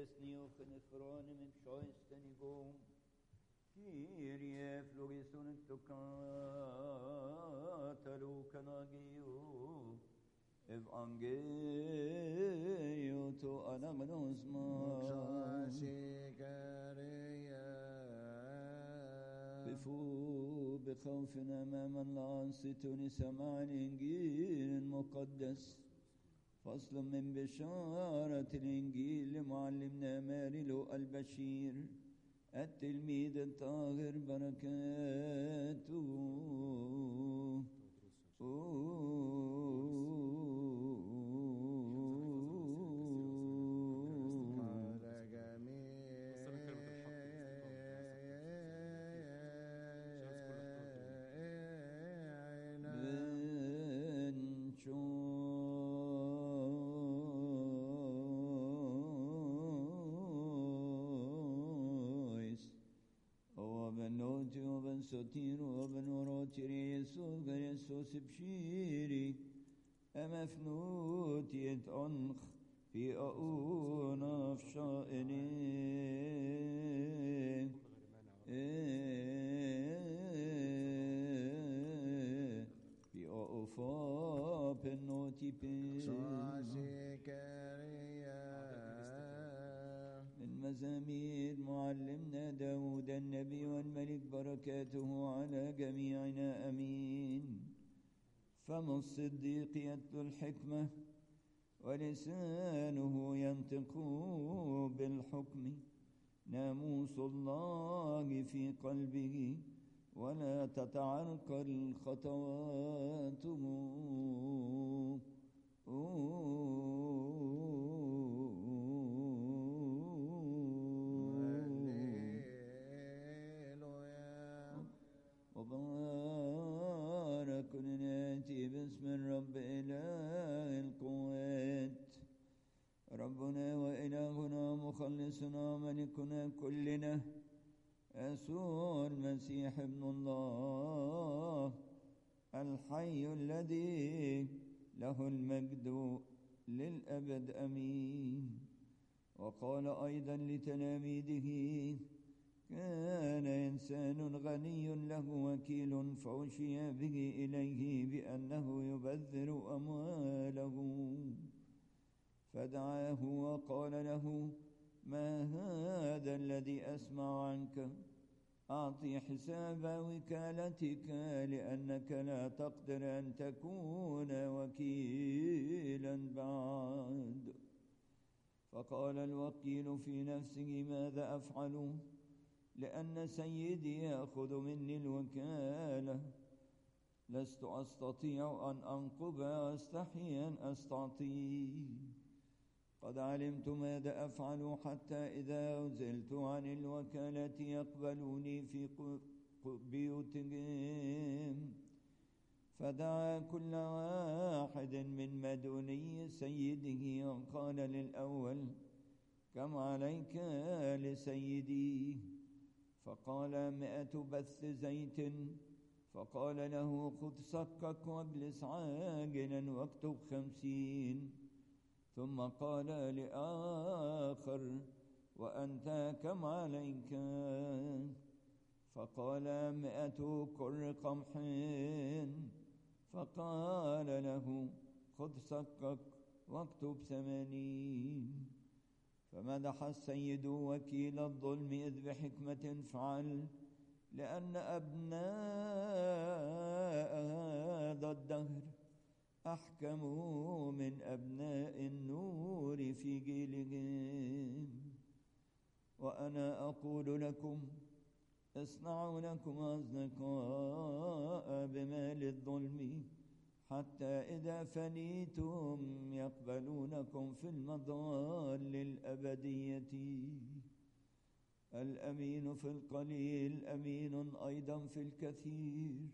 Esni och nefrone med sjösten igång. Kyrie florisun tukatalo kanagio. Evangelium to anagnosma. بفو بخوف أمام الله ستون سماع الإنجيل المقدس فصل من بشارة الإنجيل لمعلمنا مارلو البشير التلميذ الطاهر بركاته سوتيرو وبن وروتيري يسوع يسوع بشيري أما فنوتي أنخ في أؤون في شائني في أوفا بنوتي بين من مزامير معلمنا داود النبي والملك بركاته على جميعنا أمين فم الصديق يتلو الحكمة ولسانه ينطق بالحكم ناموس الله في قلبه ولا تتعرقل خطواته وبارك ناتي باسم الرب إله القوات ربنا وإلهنا مخلصنا ملكنا كلنا يسوع المسيح ابن الله الحي الذي له المجد للأبد أمين وقال أيضا لتلاميذه كان إنسان غني له وكيل فوشي به إليه بأنه يبذر أمواله فدعاه وقال له ما هذا الذي أسمع عنك أعطي حساب وكالتك لأنك لا تقدر أن تكون وكيلا بعد فقال الوكيل في نفسه ماذا أفعل لأن سيدي يأخذ مني الوكالة لست أستطيع أن أنقب أستحي أن أستعطيه قد علمت ماذا أفعل حتى إذا أزلت عن الوكالة يقبلوني في بيوتهم فدعا كل واحد من مدني سيده وقال للأول كم عليك لسيدي فقال مئة بث زيت فقال له خذ سكك واجلس عاجلا واكتب خمسين ثم قال لآخر وأنت كم عليك فقال مئة كر قمح فقال له خذ سكك واكتب ثمانين فمدح السيد وكيل الظلم إذ بحكمة فعل لأن أبناء هذا الدهر أحكموا من أبناء النور في جيلهم وأنا أقول لكم اصنعوا لكم أصدقاء بمال الظلم حتى إذا فنيتم يقبلونكم في المضال الأبدية الأمين في القليل أمين أيضا في الكثير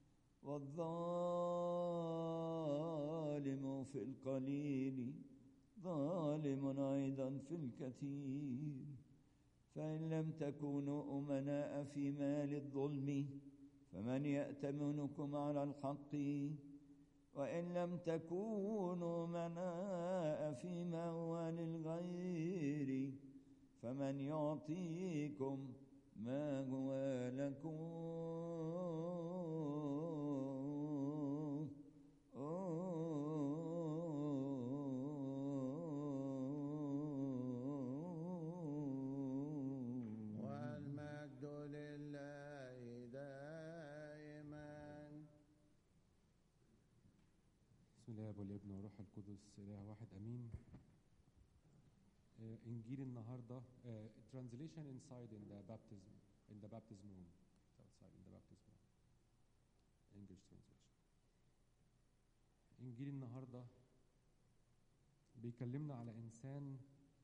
والظالم في القليل ظالم أيضا في الكثير فإن لم تكونوا أمناء في مال الظلم فمن يأتمنكم على الحق وإن لم تكونوا مناء في موال الغير فمن يعطيكم ما هو لكم والمجد لله دائما بسم الله والابن والروح القدس اله واحد امين آه، انجيل النهارده آه، translation inside in the baptism in the baptism room It's outside in the baptism room English translation انجيل النهارده بيكلمنا على انسان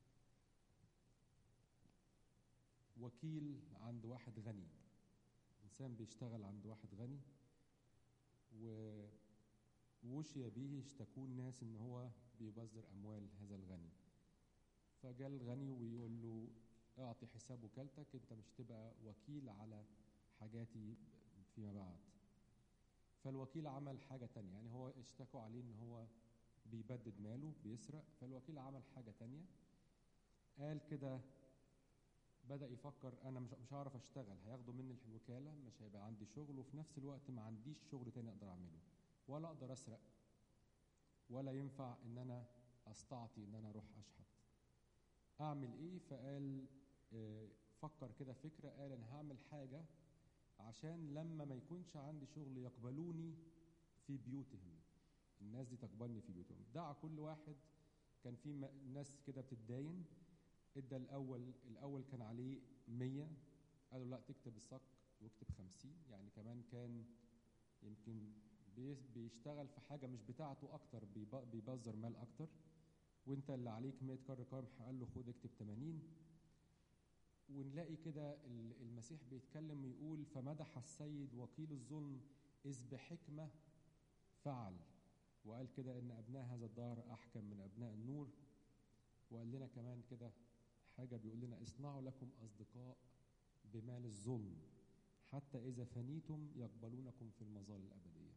وكيل عند واحد غني انسان بيشتغل عند واحد غني و وشي به يشتكون الناس ان هو بيبذر اموال هذا الغني فجاء الغني ويقول له اعطي حساب وكالتك انت مش تبقى وكيل على حاجاتي فيما بعد فالوكيل عمل حاجة تانية يعني هو اشتكوا عليه ان هو بيبدد ماله بيسرق فالوكيل عمل حاجة تانية قال كده بدأ يفكر أنا مش مش هعرف أشتغل هياخدوا مني الوكالة مش هيبقى عندي شغل وفي نفس الوقت ما عنديش شغل تاني أقدر أعمله ولا اقدر اسرق ولا ينفع ان انا استعطي ان انا اروح اشحت اعمل ايه فقال آه، فكر كده فكره قال انا هعمل حاجه عشان لما ما يكونش عندي شغل يقبلوني في بيوتهم الناس دي تقبلني في بيوتهم دعا كل واحد كان في م- ناس كده بتتداين ادى الاول الاول كان عليه 100 قالوا لا تكتب الصك واكتب 50 يعني كمان كان يمكن بيس- بيشتغل في حاجه مش بتاعته اكتر بيب- بيبذر مال اكتر وانت اللي عليك 100 كر قمح قال له خد اكتب 80 ونلاقي كده ال- المسيح بيتكلم ويقول فمدح السيد وكيل الظلم اذ بحكمه فعل وقال كده ان ابناء هذا الدهر احكم من ابناء النور وقال لنا كمان كده حاجه بيقول لنا اصنعوا لكم اصدقاء بمال الظلم حتى إذا فنيتم يقبلونكم في المظال الأبدية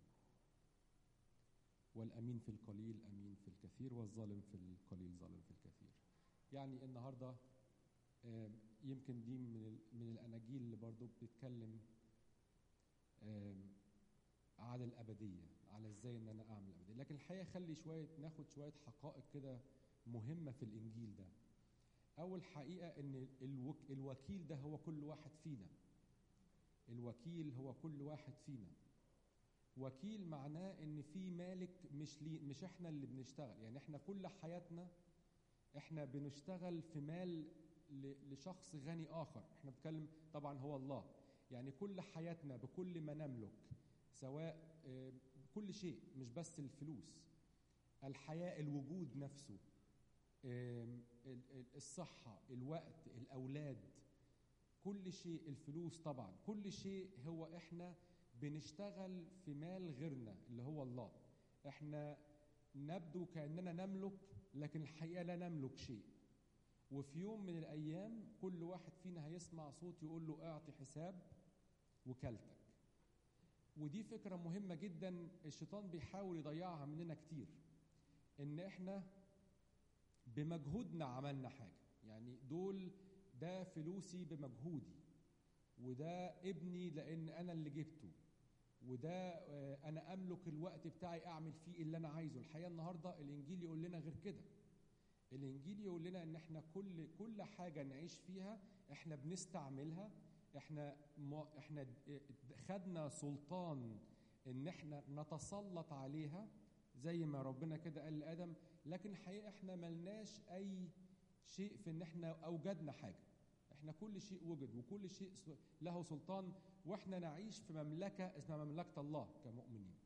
والأمين في القليل أمين في الكثير والظالم في القليل ظالم في الكثير يعني النهاردة آم، يمكن دي من, ال- من الأناجيل اللي برضو بتتكلم آم، على الأبدية على إزاي إن أنا أعمل الأبدية لكن الحقيقة خلي شوية ناخد شوية حقائق كده مهمة في الإنجيل ده أول حقيقة إن الوك الوكيل ده هو كل واحد فينا الوكيل هو كل واحد فينا وكيل معناه ان في مالك مش لي مش احنا اللي بنشتغل يعني احنا كل حياتنا احنا بنشتغل في مال ل- لشخص غني اخر احنا بنتكلم طبعا هو الله يعني كل حياتنا بكل ما نملك سواء آه، كل شيء مش بس الفلوس الحياة الوجود نفسه آم، ال- ال- الصحة الوقت الأولاد كل شيء الفلوس طبعا كل شيء هو احنا بنشتغل في مال غيرنا اللي هو الله احنا نبدو كأننا نملك لكن الحقيقة لا نملك شيء وفي يوم من الأيام كل واحد فينا هيسمع صوت يقول له اعطي حساب وكالتك ودي فكرة مهمة جدا الشيطان بيحاول يضيعها مننا كتير ان احنا بمجهودنا عملنا حاجة يعني دول ده فلوسي بمجهودي وده ابني لان انا اللي جبته وده آه، انا املك الوقت بتاعي اعمل فيه اللي انا عايزه الحقيقه النهارده الانجيل يقول لنا غير كده الانجيل يقول لنا ان احنا كل كل حاجه نعيش فيها احنا بنستعملها احنا م... احنا د- خدنا سلطان ان احنا نتسلط عليها زي ما ربنا كده قال لادم لكن الحقيقه احنا ملناش اي شيء في ان احنا اوجدنا حاجه احنا كل شيء وجد وكل شيء س- له سلطان واحنا نعيش في مملكه اسمها مملكه الله كمؤمنين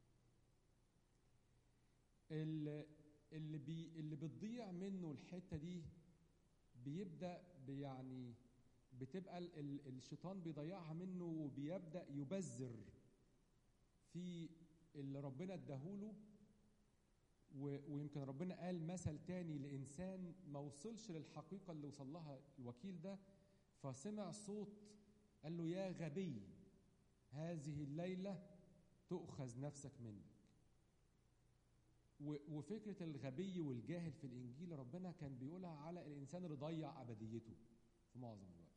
ال- اللي بي اللي بتضيع منه الحته دي بيبدا يعني بتبقى ال- ال- الشيطان بيضيعها منه وبيبدا يبذر في اللي ربنا اداهوله و- ويمكن ربنا قال مثل تاني لإنسان ما وصلش للحقيقة اللي وصل لها الوكيل ده فسمع صوت قال له يا غبي هذه الليلة تؤخذ نفسك منك و- وفكره الغبي والجاهل في الانجيل ربنا كان بيقولها على الانسان اللي ضيع ابديته في معظم الوقت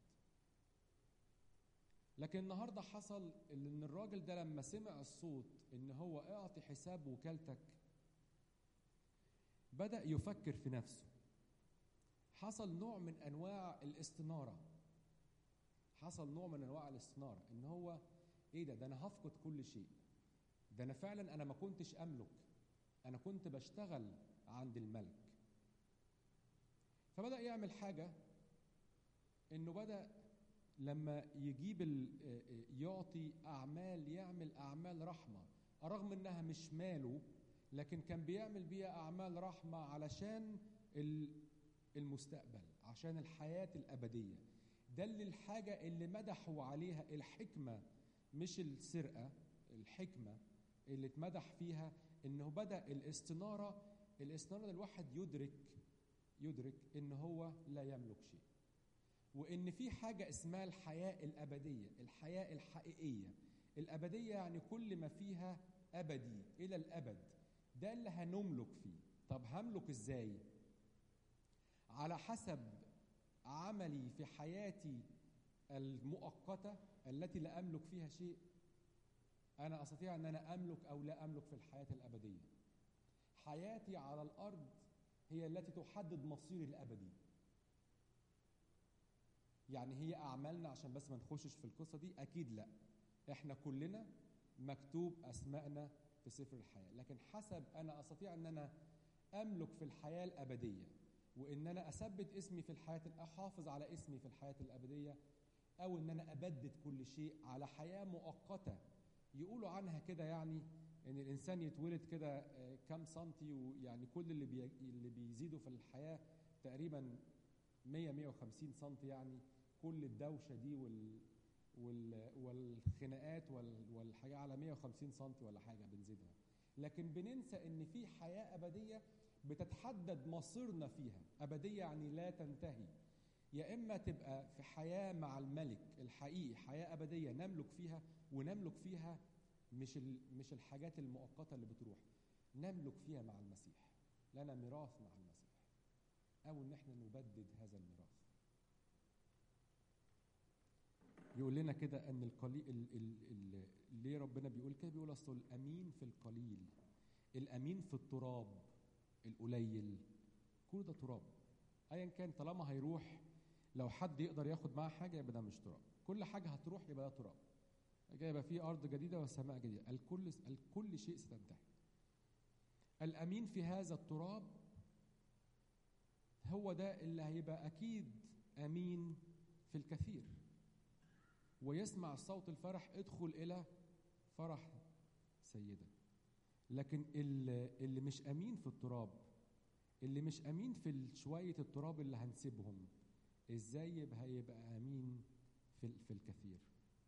لكن النهارده حصل ان الراجل ده لما سمع الصوت ان هو اعطي حساب وكالتك بدا يفكر في نفسه حصل نوع من انواع الاستناره حصل نوع من انواع الاستناره ان هو ايه ده ده انا هفقد كل شيء ده انا فعلا انا ما كنتش املك انا كنت بشتغل عند الملك فبدا يعمل حاجه انه بدا لما يجيب ال- يعطي اعمال يعمل اعمال رحمه رغم انها مش ماله لكن كان بيعمل بيها اعمال رحمه علشان ال- المستقبل عشان الحياه الابديه ده اللي الحاجه اللي مدحوا عليها الحكمه مش السرقه الحكمه اللي اتمدح فيها انه بدا الاستناره الاستناره إن الواحد يدرك يدرك ان هو لا يملك شيء وان في حاجه اسمها الحياه الابديه الحياه الحقيقيه الابديه يعني كل ما فيها ابدي الى الابد ده اللي هنملك فيه طب هملك ازاي على حسب عملي في حياتي المؤقته التي لا املك فيها شيء انا استطيع ان انا املك او لا املك في الحياه الابديه حياتي على الارض هي التي تحدد مصيري الابدي يعني هي اعمالنا عشان بس ما نخشش في القصه دي اكيد لا احنا كلنا مكتوب اسمائنا في سفر الحياه لكن حسب انا استطيع ان انا املك في الحياه الابديه وان انا اثبت اسمي في الحياه احافظ على اسمي في الحياه الابديه او ان انا ابدد كل شيء على حياه مؤقته يقولوا عنها كده يعني ان الانسان يتولد كده آه، كام سنتي ويعني كل اللي بي اللي بيزيدوا في الحياه تقريبا 100 150 سنتي يعني كل الدوشه دي وال وال والخناقات وال والحاجه على 150 سنتي ولا حاجه بنزيدها لكن بننسى ان في حياه ابديه بتتحدد مصيرنا فيها ابديه يعني لا تنتهي يا اما تبقى في حياه مع الملك الحقيقي حياه ابديه نملك فيها ونملك فيها مش ال- مش الحاجات المؤقته اللي بتروح نملك فيها مع المسيح لنا ميراث مع المسيح او ان احنا نبدد هذا الميراث يقول لنا كده ان القليل ال ال ال ليه ربنا بيقول كده بيقول اصل الامين في القليل الامين في التراب القليل كل ده تراب ايا كان طالما هيروح لو حد يقدر ياخد معاه حاجه يبقى ده مش تراب كل حاجه هتروح يبقى ده تراب يبقى في ارض جديده وسماء جديده الكل الكل شيء ستنتهي الامين في هذا التراب هو ده اللي هيبقى اكيد امين في الكثير ويسمع صوت الفرح ادخل الى فرح سيدك لكن اللي, اللي مش امين في التراب اللي مش امين في شويه التراب اللي هنسيبهم ازاي يبقى يبقى امين في في الكثير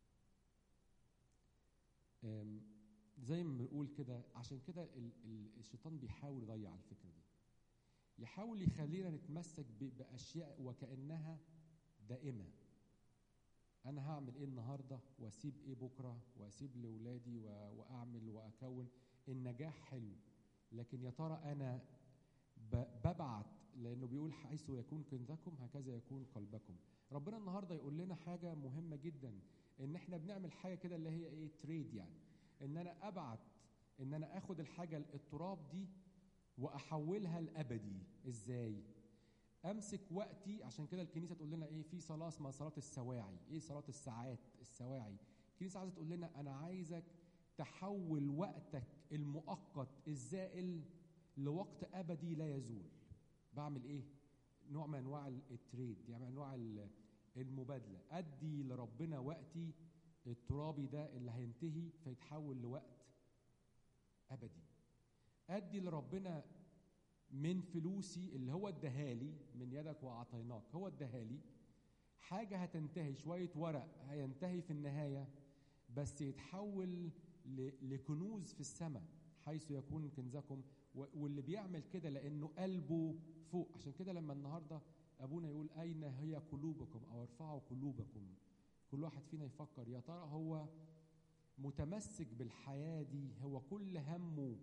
أم، زي ما بنقول كده عشان كده ال- ال- الشيطان بيحاول يضيع الفكره دي يحاول يخلينا نتمسك ب- باشياء وكانها دائمه انا هعمل ايه النهارده واسيب ايه بكره واسيب لاولادي و- واعمل واكون النجاح حلو لكن يا ترى انا ب- ببعت لانه بيقول حيث يكون كنزكم هكذا يكون قلبكم ربنا النهارده يقول لنا حاجه مهمه جدا ان احنا بنعمل حاجه كده اللي هي ايه تريد يعني ان انا ابعت ان انا اخد الحاجه التراب دي واحولها لابدي ازاي امسك وقتي عشان كده الكنيسه تقول لنا ايه في صلاه اسمها صلاه السواعي ايه صلاه الساعات السواعي الكنيسه عايزه تقول لنا انا عايزك تحول وقتك المؤقت الزائل لوقت ابدي لا يزول بعمل ايه نوع من انواع التريد يعني انواع ال- المبادله ادي لربنا وقتي الترابي ده اللي هينتهي فيتحول لوقت ابدي ادي لربنا من فلوسي اللي هو اداهالي من يدك واعطيناك هو اداهالي حاجه هتنتهي شويه ورق هينتهي في النهايه بس يتحول ل- لكنوز في السماء حيث يكون كنزكم و- واللي بيعمل كده لانه قلبه فوق عشان كده لما النهارده ابونا يقول اين هي قلوبكم او ارفعوا قلوبكم كل واحد فينا يفكر يا ترى هو متمسك بالحياه دي هو كل همه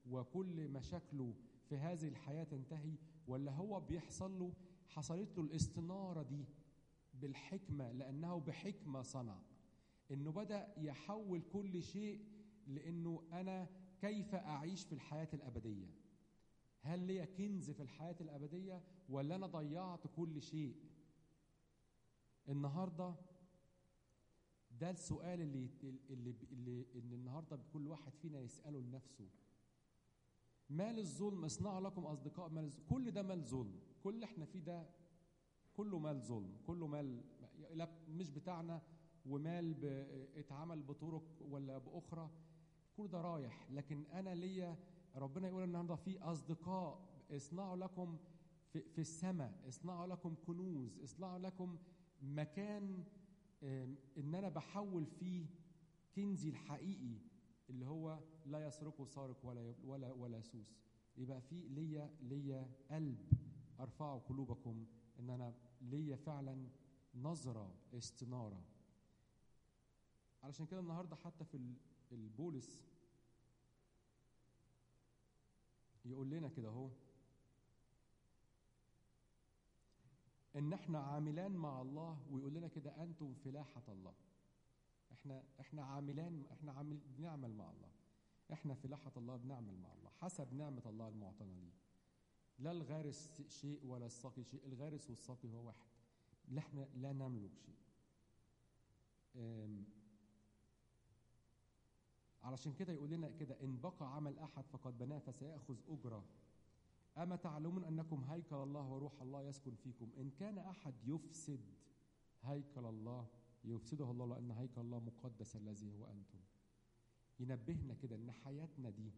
وكل مشاكله في هذه الحياه تنتهي ولا هو بيحصل له حصلت له الاستناره دي بالحكمه لانه بحكمه صنع انه بدا يحول كل شيء لانه انا كيف اعيش في الحياه الابديه هل لي كنز في الحياه الابديه ولا انا ضيعت كل شيء النهارده ده السؤال اللي اللي اللي ان النهارده كل واحد فينا يساله لنفسه مال الظلم اصنعوا لكم اصدقاء مال الظلم كل ده مال ظلم كل اللي احنا فيه ده كله مال ظلم كله مال لا مش بتاعنا ومال ب... اتعمل بطرق ولا باخرى كل ده رايح لكن انا ليا ربنا يقول النهارده في اصدقاء اصنعوا لكم في, في السماء اصنعوا لكم كنوز اصنعوا لكم مكان ان انا بحول فيه كنزي الحقيقي اللي هو لا يسرقه سارق ولا ولا ولا سوس يبقى في ليا ليا قلب ارفعوا قلوبكم ان انا ليا فعلا نظره استناره علشان كده النهارده حتى في البولس يقول لنا كده اهو ان احنا عاملان مع الله ويقول لنا كده انتم فلاحه الله احنا احنا عاملان احنا عامل بنعمل مع الله احنا فلاحه الله بنعمل مع الله حسب نعمه الله المعطنه ليه لا الغارس شيء ولا الساقي شيء الغارس والساقي هو واحد لا احنا لا نملك شيء علشان كده يقول لنا كده ان بقى عمل احد فقد بناه فسياخذ اجره اما تعلمون انكم هيكل الله وروح الله يسكن فيكم ان كان احد يفسد هيكل الله يفسده الله لان هيكل الله مقدس الذي هو انتم ينبهنا كده ان حياتنا دي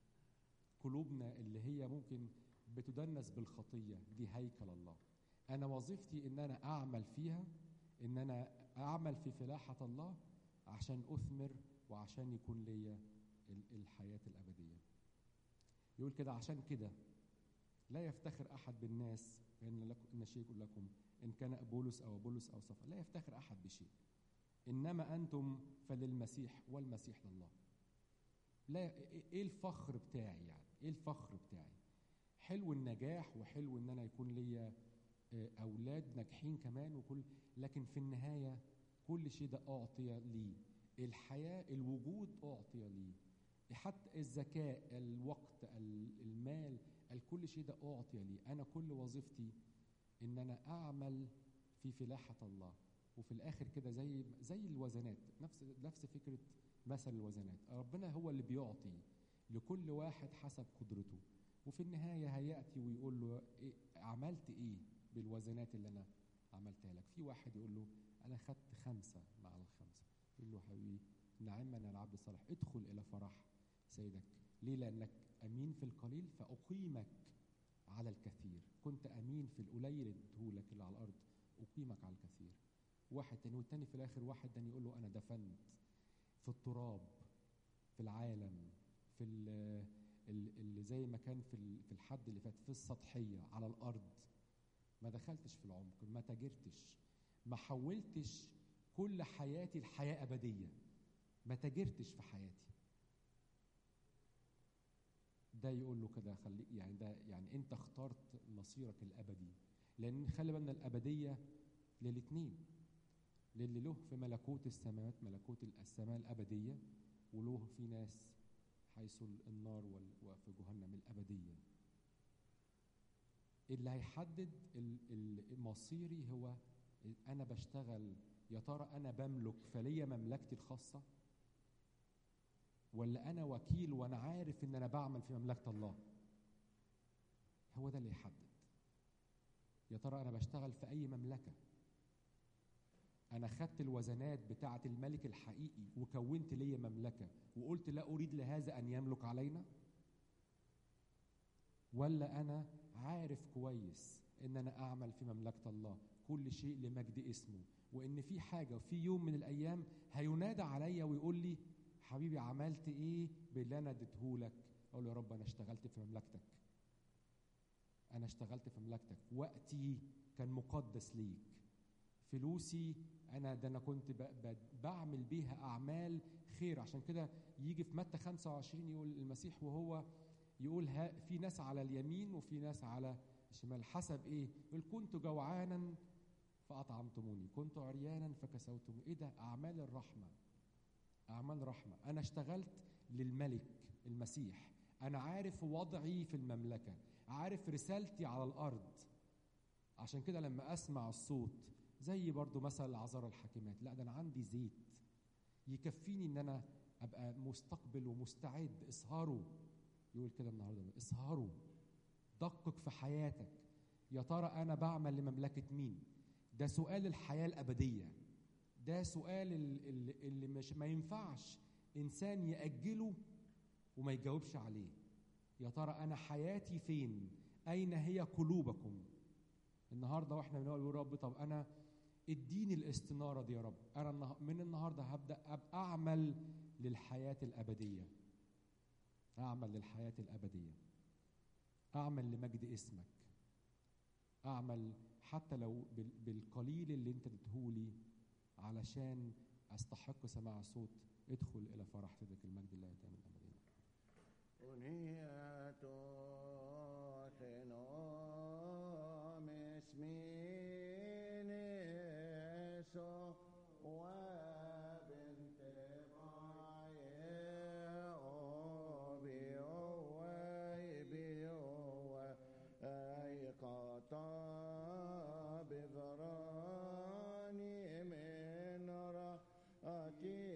قلوبنا اللي هي ممكن بتدنس بالخطيه دي هيكل الله انا وظيفتي ان انا اعمل فيها ان انا اعمل في فلاحه الله عشان اثمر وعشان يكون ليا الحياه الابديه يقول كده عشان كده لا يفتخر احد بالناس فان لكم ان شيء يقول لكم ان كان بولس او بولس او صفا لا يفتخر احد بشيء انما انتم فللمسيح والمسيح لله لا ايه الفخر بتاعي يعني ايه الفخر بتاعي حلو النجاح وحلو ان انا يكون ليا اولاد ناجحين كمان وكل لكن في النهايه كل شيء ده اعطي لي الحياه الوجود اعطي لي حتى الذكاء الوقت المال الكل شيء ده اعطي لي انا كل وظيفتي ان انا اعمل في فلاحه الله وفي الاخر كده زي زي الوزنات نفس نفس فكره مثل الوزنات ربنا هو اللي بيعطي لكل واحد حسب قدرته وفي النهايه هياتي ويقول له إيه عملت ايه بالوزنات اللي انا عملتها لك في واحد يقول له انا خدت خمسه مع الخمسه يقول له حبيبي نعم انا العبد الصالح ادخل الى فرح سيدك ليه لانك امين في القليل فاقيمك على الكثير كنت امين في القليل اديتهولك اللي على الارض اقيمك على الكثير واحد تاني والتاني في الاخر واحد تاني يقول له انا دفنت في التراب في العالم في اللي زي ما كان في في الحد اللي فات في السطحيه على الارض ما دخلتش في العمق ما تاجرتش ما حولتش كل حياتي لحياه ابديه ما تاجرتش في حياتي ده يقول له كده خلي يعني ده يعني انت اخترت مصيرك الابدي لان خلي بالنا الابديه للاثنين للي له في ملكوت السماوات ملكوت السماء الابديه وله في ناس حيث النار وفي جهنم الابديه اللي هيحدد مصيري هو انا بشتغل يا ترى انا بملك فليا مملكتي الخاصه ولا انا وكيل وانا عارف ان انا بعمل في مملكه الله هو ده اللي يحدد يا ترى انا بشتغل في اي مملكه انا خدت الوزنات بتاعه الملك الحقيقي وكونت لي مملكه وقلت لا اريد لهذا ان يملك علينا ولا انا عارف كويس ان انا اعمل في مملكه الله كل شيء لمجد اسمه وان في حاجه وفي يوم من الايام هينادى عليا ويقول لي حبيبي عملت ايه باللي انا اديتهولك اقول له يا رب انا اشتغلت في مملكتك انا اشتغلت في مملكتك وقتي كان مقدس ليك فلوسي انا ده انا كنت بعمل بيها اعمال خير عشان كده يجي في متى 25 يقول المسيح وهو يقول ها في ناس على اليمين وفي ناس على الشمال حسب ايه يقول كنت جوعانا فاطعمتموني كنت عريانا فكسوتموني ايه ده اعمال الرحمه اعمال رحمه انا اشتغلت للملك المسيح انا عارف وضعي في المملكه عارف رسالتي على الارض عشان كده لما اسمع الصوت زي برضو مثل العذارى الحاكمات لا ده انا عندي زيت يكفيني ان انا ابقى مستقبل ومستعد اسهروا يقول كده النهارده اسهروا دقق في حياتك يا ترى انا بعمل لمملكه مين ده سؤال الحياه الابديه ده سؤال ال- ال- اللي مش ما ينفعش انسان ياجله وما يجاوبش عليه يا ترى انا حياتي فين اين هي قلوبكم النهارده واحنا بنقول يا رب طب انا اديني الاستناره دي يا رب انا النه- من النهارده هبدا أب- اعمل للحياه الابديه اعمل للحياه الابديه اعمل لمجد اسمك اعمل حتى لو بال- بالقليل اللي انت اديتهولي علشان استحق سماع صوت ادخل الى فرح سيدك المجد الله يتم ابدا أنية خنام اسمين يسوع وبنت معي أوبي أوي أوي أي قطع بغراني من رأتي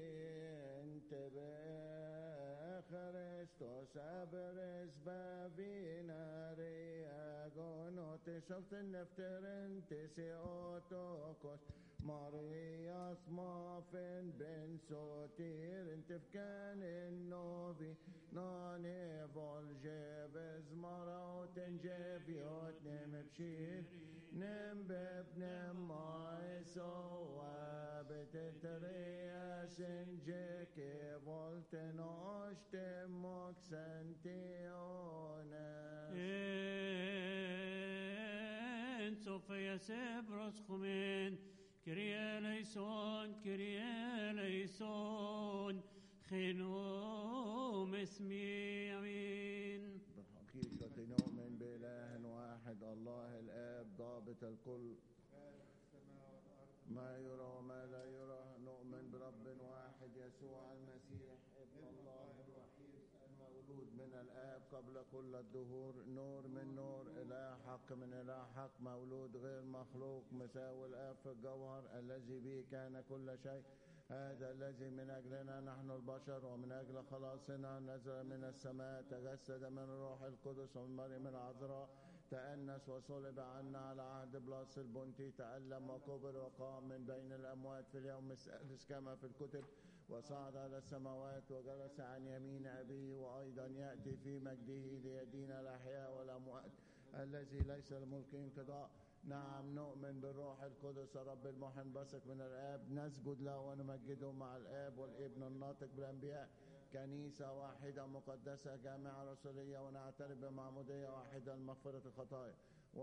انتبه خريستوس أبرز بابينا رياغون شفت النفتر انتسي اوتوكوس ماريا مافن بن سوتير انت في كان النوبي ناني فولجيب ازمرا وتنجيب يوت نم بشير نم بب نم ماي سوا بتتريا سنجيكي فولتن اشتمك سنتيونا إن صوفيا سبرس خمين كريا ليسون كريا ليسون خنوم اسمي امين بالحقيقة نؤمن بإله واحد الله الآب ضابط الكل ما يرى وما لا يرى نؤمن برب واحد يسوع المسيح ابن الله الوحيد المولود من الآب قبل كل الدهور نور من نور إله حق من إله حق مولود غير مخلوق مساوي الآب في الجوهر الذي به كان كل شيء هذا الذي من أجلنا نحن البشر ومن أجل خلاصنا نزل من السماء تجسد من الروح القدس ومن مريم العذراء تأنس وصلب عنا على عهد بلاس البنطي تألم وكبر وقام من بين الأموات في اليوم السادس كما في الكتب وصعد على السماوات وجلس عن يمين أبيه وأيضا يأتي في مجده ليدين الأحياء والأموات الذي ليس لملك انقضاء نعم نؤمن بالروح القدس رب المحن بثق من الآب نسجد له ونمجده مع الآب والابن الناطق بالأنبياء كنيسة واحدة مقدسة جامعة رسولية ونعترف بمعمودية واحدة لمغفرة الخطايا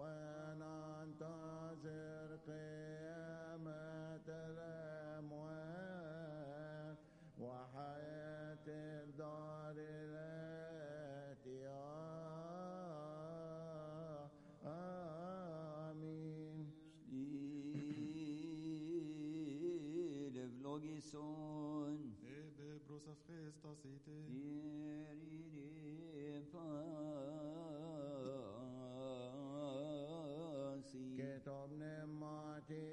وننتظر قيامة الأموات وحياة الدار الآتية آمين Stil vlogison Ebe brosas Christos ite, Irine pasi كتاب نماتي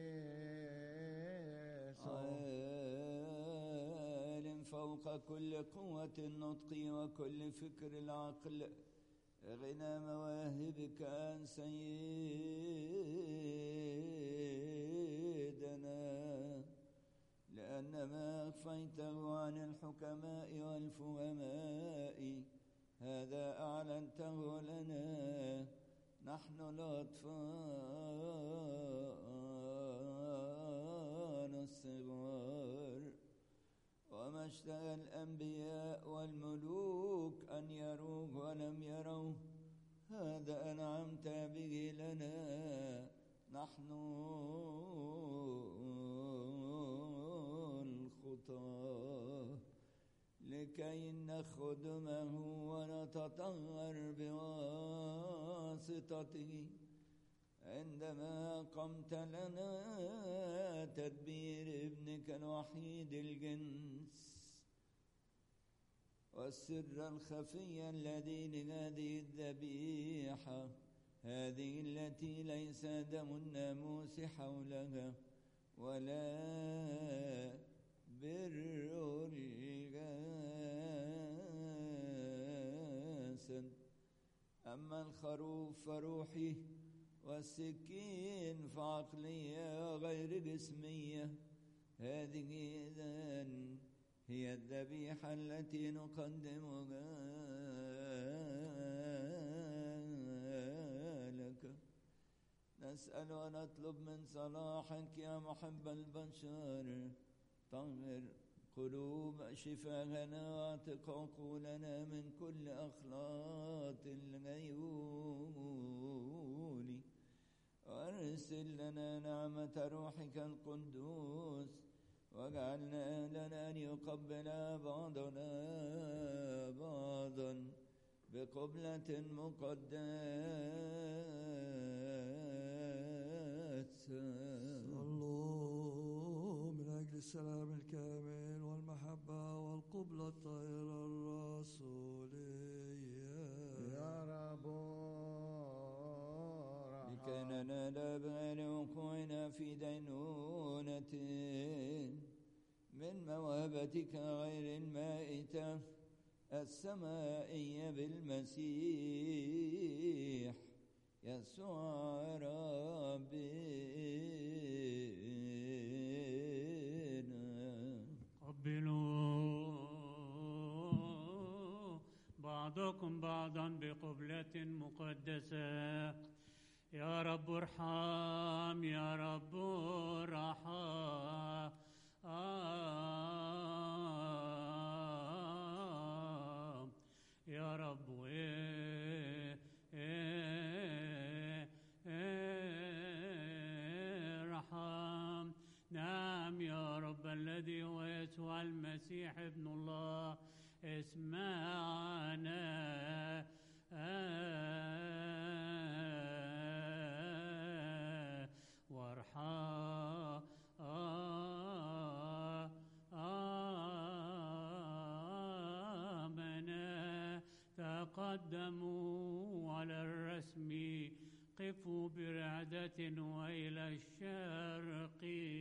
عالم فوق كل قوة النطق وكل فكر العقل غنى مواهبك عن سيدنا لأن ما أخفيته عن الحكماء والفهماء هذا أعلنته لنا نحن الأطفال الصغار وما اشتهى الأنبياء والملوك أن يروه ولم يروه هذا أنعمت به لنا نحن الخطاة لكي لكي نخدمه ونتطهر بواسطته عندما قمت لنا تدبير ابنك الوحيد الجنس والسر الخفي الذي لهذه الذبيحة هذه التي ليس دم الناموس حولها ولا بر الجسد أما الخروف فروحي والسكين فعقلية غير جسمية هذه إذن هي الذبيحة التي نقدمها لك نسأل ونطلب من صلاحك يا محب البشر طهر قلوب شفاهنا واعتق عقولنا من كل أخلاط الغيول وارسل لنا نعمة روحك القدوس واجعلنا لنا أن يقبل بعضنا بعضا بقبلة مقدسة صلوا من أجل السلام الكامل والمحبة والقبلة الطاهرة الرسولية يا رب لكي ننال بغير وقوعنا في دينونة من موهبتك غير المائتة السمائية بالمسيح يسوع ربنا قبلوا بعضكم بعضا بقبلة مقدسة يا رب ارحم يا رب ارحم يا رب إيه إيه إيه ارحم نعم يا رب الذي هو يسوع المسيح ابن الله اسمعنا وارحمنا تقدموا على الرسم قفوا برعدة وإلى الشرق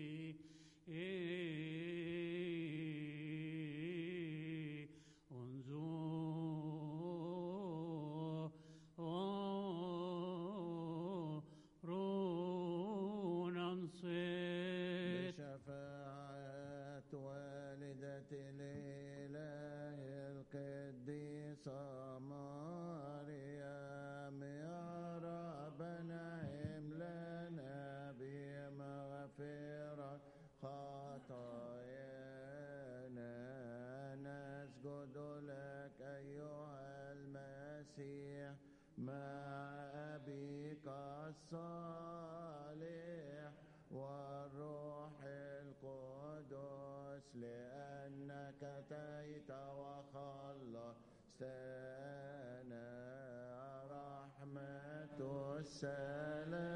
انظروا ننصت بشفاعة والدة الإله القديسة مريم يا ربنا املنا بمغفرة خطايانا نسجد لك أيها المسيح مع أبيك الصالح والروح القدس لأنك أتيت وخلصتنا رحمة السلام